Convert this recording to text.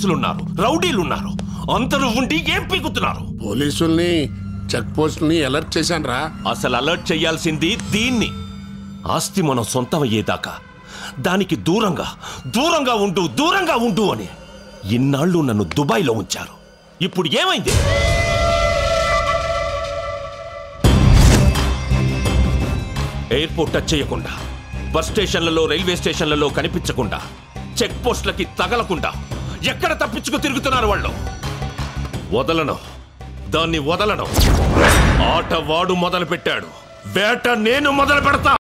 పోలీసులున్నారు రౌడీలున్నారు అందరూ ఉండి ఏం పీకుతున్నారు పోలీసుల్ని చెక్ పోస్టుల్ని అలర్ట్ చేశాను రా అసలు అలర్ట్ చేయాల్సింది దీన్ని ఆస్తి మనం సొంతం అయ్యేదాకా దానికి దూరంగా దూరంగా ఉండు దూరంగా ఉండు అని ఇన్నాళ్ళు నన్ను దుబాయ్లో ఉంచారు ఇప్పుడు ఏమైంది ఎయిర్పోర్ట్ టచ్ చేయకుండా బస్ స్టేషన్లలో రైల్వే స్టేషన్లలో కనిపించకుండా చెక్ పోస్టులకి తగలకుండా ఎక్కడ తప్పించుకు తిరుగుతున్నారు వాళ్ళు వదలను దాన్ని వదలను ఆట వాడు మొదలు పెట్టాడు వేట నేను మొదలు పెడతా